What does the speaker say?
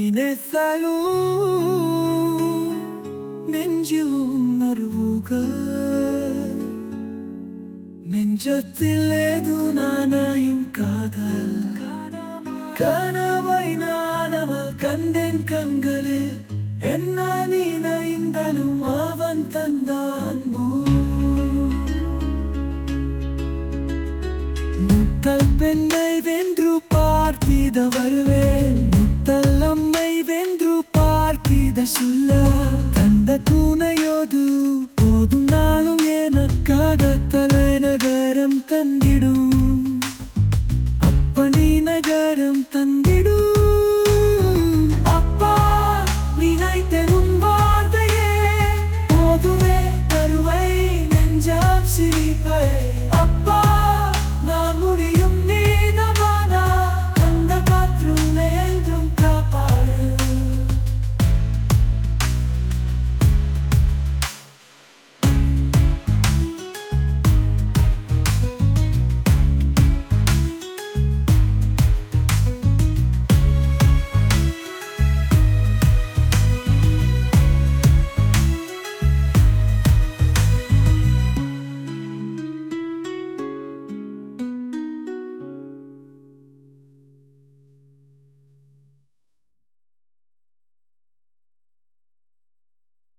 நினைத்தாலும் நெஞ்சில் உணர்வுகள் நெஞ்சத்தில் ஏது நானாயும் காதல் கனவை நானவள் கண்டேன் கண்களில் என்ன நீ நைந்தாலும் அவன் தந்தான் முத்தல் பெண்ணை வென்று பார்த்திட வருவேன்